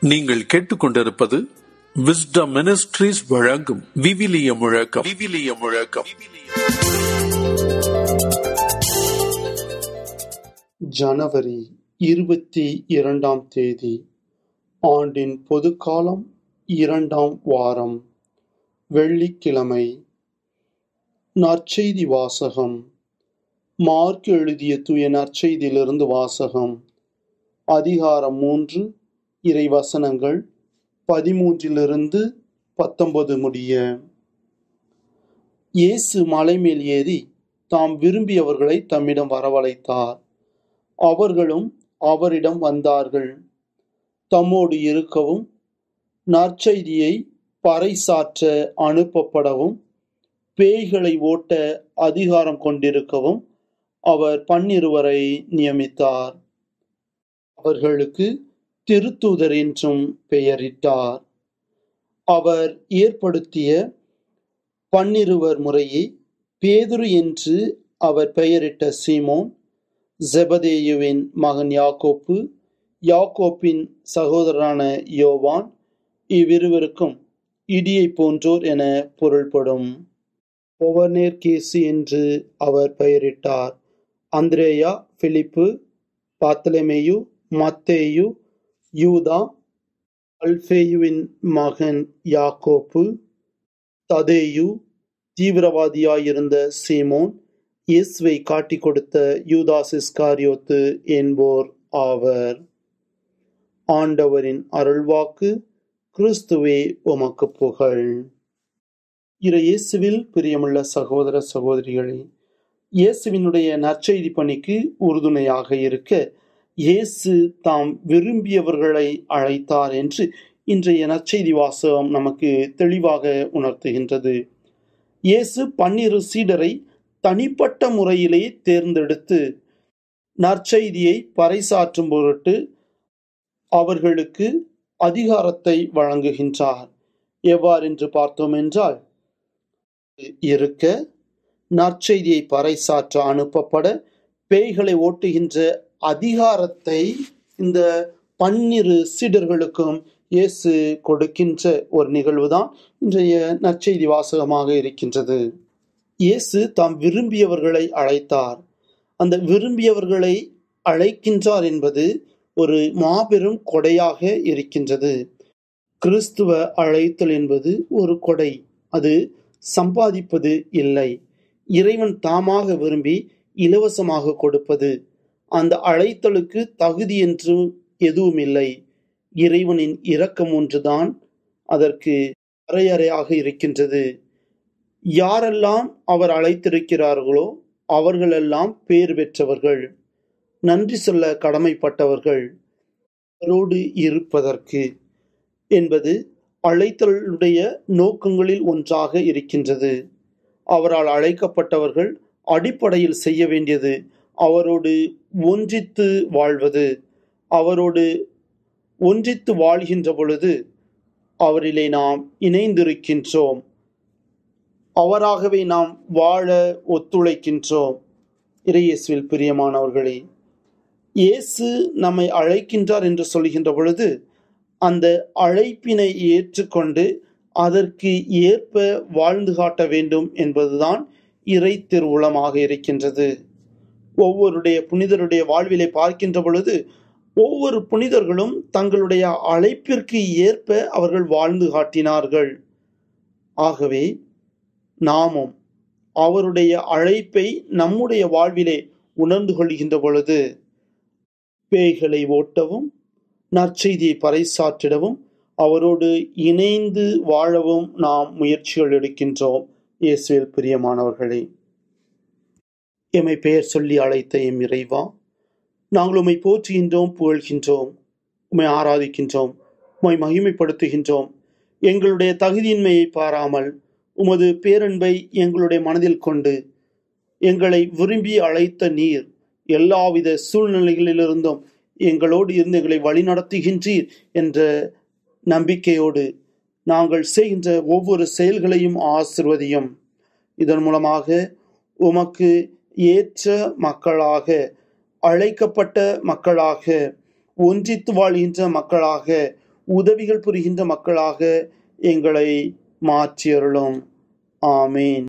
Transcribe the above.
நீங்கள் கேட்டுக்கொண்டிருப்பது wisdom ministries வழங்கும் விவிலிய முழக்கம் விவிலிய முழக்கம் ஜனவரி இருபத்தி இரண்டாம் தேதி ஆண்டின் பொதுக்காலம் இரண்டாம் வாரம் வெள்ளிக்கிழமை நற்செய்தி வாசகம் மார்க் எழுதிய தூய நற்செய்தியிலிருந்து வாசகம் அதிகாரம் மூன்று இறைவசனங்கள் பதிமூன்றிலிருந்து பத்தொன்பது முடிய இயேசு மலைமேல் ஏறி தாம் விரும்பியவர்களை தம்மிடம் வரவழைத்தார் அவர்களும் அவரிடம் வந்தார்கள் தம்மோடு இருக்கவும் நற்செய்தியை பறைசாற்ற அனுப்பப்படவும் பேய்களை ஓட்ட அதிகாரம் கொண்டிருக்கவும் அவர் பன்னிருவரை நியமித்தார் அவர்களுக்கு திருத்தூதர் என்றும் பெயரிட்டார் அவர் ஏற்படுத்திய பன்னிருவர் முறையே பேதுரு என்று அவர் பெயரிட்ட சீமோன் ஜெபதேயுவின் மகன் யாக்கோப்பு யாக்கோப்பின் சகோதரரான யோவான் இவ்விருவருக்கும் இடியை போன்றோர் என பொருள்படும் ஒவர்நேர் கேசு என்று அவர் பெயரிட்டார் அந்திரேயா பிலிப்பு பாத்தலமேயு மத்தேயு யூதா அல்பேயுவின் மகன் யாக்கோப்பு ததேயு தீவிரவாதியாயிருந்த சீமோன் இயேசுவை காட்டிக் கொடுத்த யூதாஸ் இஸ்காரியோத்து என்போர் ஆவர் ஆண்டவரின் அருள்வாக்கு கிறிஸ்துவே உமக்கு புகழ் இரு இயேசுவில் பிரியமுள்ள சகோதர சகோதரிகளே இயேசுவினுடைய நற்செய்தி பணிக்கு உறுதுணையாக இருக்க இயேசு தாம் விரும்பியவர்களை அழைத்தார் என்று இன்றைய நற்செய்தி வாசகம் நமக்கு தெளிவாக உணர்த்துகின்றது இயேசு பன்னிரு சீடரை தனிப்பட்ட முறையிலே தேர்ந்தெடுத்து நற்செய்தியை பறைசாற்றும் பொருட்டு அவர்களுக்கு அதிகாரத்தை வழங்குகின்றார் எவ்வாறென்று பார்த்தோம் என்றால் இருக்க நற்செய்தியை பறைசாற்ற அனுப்பப்பட பேய்களை ஓட்டுகின்ற அதிகாரத்தை இந்த பன்னிரு சீடர்களுக்கும் இயேசு கொடுக்கின்ற ஒரு நிகழ்வுதான் இன்றைய நற்செய்தி வாசகமாக இருக்கின்றது இயேசு தாம் விரும்பியவர்களை அழைத்தார் அந்த விரும்பியவர்களை அழைக்கின்றார் என்பது ஒரு மாபெரும் கொடையாக இருக்கின்றது கிறிஸ்துவ அழைத்தல் என்பது ஒரு கொடை அது சம்பாதிப்பது இல்லை இறைவன் தாமாக விரும்பி இலவசமாக கொடுப்பது அந்த அழைத்தலுக்கு தகுதி என்று எதுவும் இல்லை இறைவனின் இரக்கம் ஒன்றுதான் அதற்கு அரையறையாக இருக்கின்றது யாரெல்லாம் அவர் அழைத்திருக்கிறார்களோ அவர்களெல்லாம் பேர் பெற்றவர்கள் நன்றி சொல்ல கடமைப்பட்டவர்கள் அவரோடு இருப்பதற்கு என்பது அழைத்தலுடைய நோக்கங்களில் ஒன்றாக இருக்கின்றது அவரால் அழைக்கப்பட்டவர்கள் அடிப்படையில் செய்ய வேண்டியது அவரோடு ஒன்றித்து வாழ்வது அவரோடு ஒன்றித்து வாழ்கின்ற பொழுது அவரிலே நாம் இணைந்திருக்கின்றோம் அவராகவே நாம் வாழ ஒத்துழைக்கின்றோம் இறையேசுவில் பிரியமானவர்களே இயேசு நம்மை அழைக்கின்றார் என்று சொல்கின்ற பொழுது அந்த அழைப்பினை ஏற்றுக்கொண்டு அதற்கு ஏற்ப வாழ்ந்து காட்ட வேண்டும் என்பதுதான் இறை திருவுளமாக இருக்கின்றது ஒவ்வொருடைய புனிதருடைய வாழ்விலை பார்க்கின்ற பொழுது ஒவ்வொரு புனிதர்களும் தங்களுடைய அழைப்பிற்கு ஏற்ப அவர்கள் வாழ்ந்து காட்டினார்கள் ஆகவே நாமும் அவருடைய அழைப்பை நம்முடைய வாழ்விலே உணர்ந்து கொள்கின்ற பொழுது பேய்களை ஓட்டவும் நற்செய்தியை பறைசாற்றிடவும் அவரோடு இணைந்து வாழவும் நாம் முயற்சிகள் எடுக்கின்றோம் இயேசுவில் பிரியமானவர்களே எமை பெயர் சொல்லி அழைத்த எம் இறைவா நாங்கள் உம்மை போற்றுகின்றோம் புகழ்கின்றோம் உம்மை ஆராதிக்கின்றோம் உம்மை மகிமைப்படுத்துகின்றோம் எங்களுடைய தகுதியின்மையை பாராமல் உமது பேரன்பை எங்களுடைய மனதில் கொண்டு எங்களை விரும்பி அழைத்த நீர் எல்லாவித சூழ்நிலைகளிலிருந்தும் எங்களோடு இருந்து எங்களை வழிநடத்துகின்றீர் என்ற நம்பிக்கையோடு நாங்கள் செய்கின்ற ஒவ்வொரு செயல்களையும் ஆசிர்வதியும் இதன் மூலமாக உமக்கு ஏற்ற மக்களாக அழைக்கப்பட்ட மக்களாக ஒன்றித்து வாழ்கின்ற மக்களாக உதவிகள் புரிகின்ற மக்களாக எங்களை மாற்றியருளும் ஆமேன்